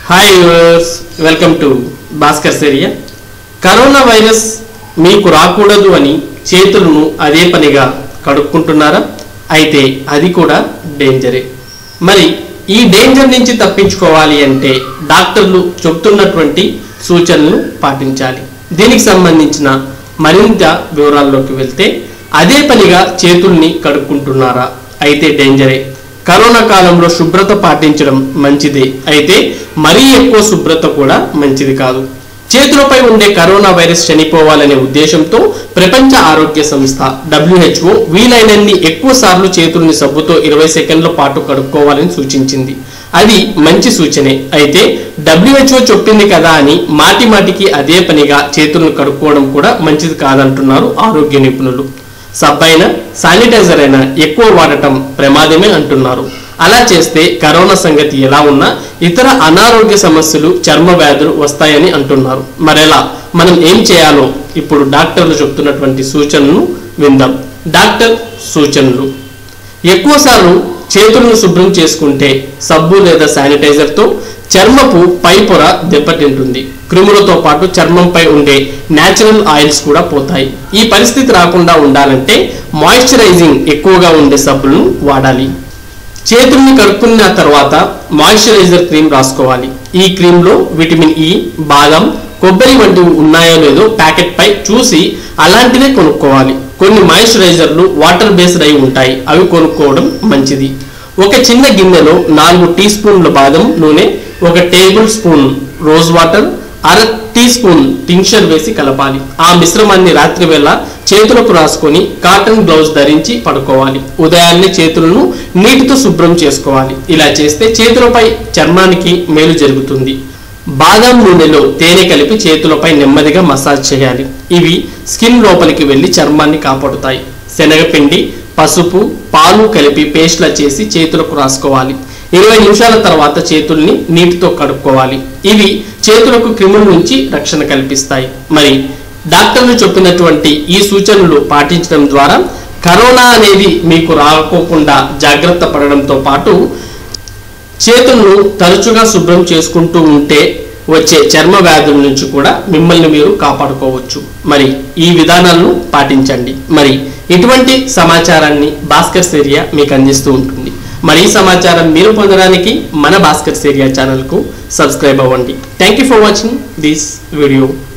hi viewers welcome to Bhaskar సెరియా corona virus మీకు రాకూడదు అని చేతులను అదే పనిగా కడుక్కుంటున్నారా అయితే అది కూడా డేంజరే మరి ఈ డేంజర్ నుంచి తప్పించుకోవాలి అంటే డాక్టర్లు చెప్తున్నటువంటి సూచనలు పాటించాలి దీనికి సంబంధించిన మరింత వివరాల్లోకి వెళ్తే అదే పనిగా చేతుల్ని కడుక్కుంటున్నారా అయితే డేంజరే కరోనా కాలంలో శుభ్రత పాటించడం మంచిదే అయితే మరీ ఎక్కువ శుభ్రత కూడా మంచిది కాదు చేతులపై ఉండే కరోనా వైరస్ చనిపోవాలనే ఉద్దేశంతో ప్రపంచ ఆరోగ్య సంస్థ డబ్ల్యూహెచ్ఓ వీలైనన్ని ఎక్కువ సార్లు చేతుల్ని సబ్బుతో ఇరవై సెకండ్ల పాటు కడుక్కోవాలని సూచించింది అది మంచి సూచనే అయితే డబ్ల్యూహెచ్ఓ చెప్పింది కదా అని మాటి మాటికి అదే పనిగా చేతులను కడుక్కోవడం కూడా మంచిది కాదంటున్నారు ఆరోగ్య నిపుణులు సబ్ అయినా శానిటైజర్ అయినా ఎక్కువ వాడటం ప్రమాదమే అంటున్నారు అలా చేస్తే కరోనా సంగతి ఎలా ఉన్నా ఇతర అనారోగ్య సమస్యలు చర్మ వ్యాధులు వస్తాయని అంటున్నారు మరెలా మనం ఏం చేయాలో ఇప్పుడు డాక్టర్లు చెప్తున్నటువంటి సూచనలు విందాం డాక్టర్ సూచనలు ఎక్కువసార్లు చేతులను శుభ్రం చేసుకుంటే సబ్బు లేదా శానిటైజర్తో చర్మపు పై పొర దెబ్బతింటుంది క్రిములతో పాటు చర్మంపై ఉండే న్యాచురల్ ఆయిల్స్ కూడా పోతాయి ఈ పరిస్థితి రాకుండా ఉండాలంటే మాయిశ్చరైజింగ్ ఎక్కువగా ఉండే సబ్బులను వాడాలి చేతుల్ని కడుక్కున్న తర్వాత మాయిశ్చరైజర్ క్రీమ్ రాసుకోవాలి ఈ క్రీమ్లో విటమిన్ ఇ బాదం కొబ్బరి వంటివి ఉన్నాయో లేదో ప్యాకెట్ పై చూసి అలాంటివే కొనుక్కోవాలి కొన్ని మాయిశ్చరైజర్లు వాటర్ బేస్డ్ అయి ఉంటాయి అవి కొనుక్కోవడం మంచిది ఒక చిన్న గిన్నెలో నాలుగు టీ స్పూన్ల బాదం నూనె ఒక టేబుల్ స్పూన్ రోజ్ వాటర్ అర టీ స్పూన్ టింక్చర్ వేసి కలపాలి ఆ మిశ్రమాన్ని రాత్రి వేళ చేతులకు రాసుకొని కాటన్ గ్లౌజ్ ధరించి పడుకోవాలి ఉదయాన్నే చేతులను నీటితో శుభ్రం చేసుకోవాలి ఇలా చేస్తే చేతులపై చర్మానికి మేలు జరుగుతుంది బాదం నూనెలో తేనె కలిపి చేతులపై నెమ్మదిగా మసాజ్ చేయాలి ఇవి స్కిన్ లోపలికి వెళ్లి చర్మాన్ని కాపాడుతాయి శనగపిండి పసుపు పాలు కలిపి పేస్ట్లా చేసి చేతులకు రాసుకోవాలి ఇరవై నిమిషాల తర్వాత చేతుల్ని నీటితో కడుక్కోవాలి ఇవి చేతులకు క్రిముల నుంచి రక్షణ కల్పిస్తాయి మరి డాక్టర్లు చెప్పినటువంటి ఈ సూచనలు పాటించడం ద్వారా కరోనా అనేది మీకు రాకోకుండా జాగ్రత్త పడడంతో పాటు చేతులను తరచుగా శుభ్రం చేసుకుంటూ ఉంటే వచ్చే చర్మ వ్యాధుల నుంచి కూడా మిమ్మల్ని మీరు కాపాడుకోవచ్చు మరి ఈ విధానాలను పాటించండి మరి ఇటువంటి సమాచారాన్ని భాస్కర్ సేరియా మీకు అందిస్తూ ఉంటుంది మరి ఈ సమాచారం మీరు పొందడానికి మన భాస్కర్ సేరియా ఛానల్కు సబ్స్క్రైబ్ అవ్వండి thank you for watching this video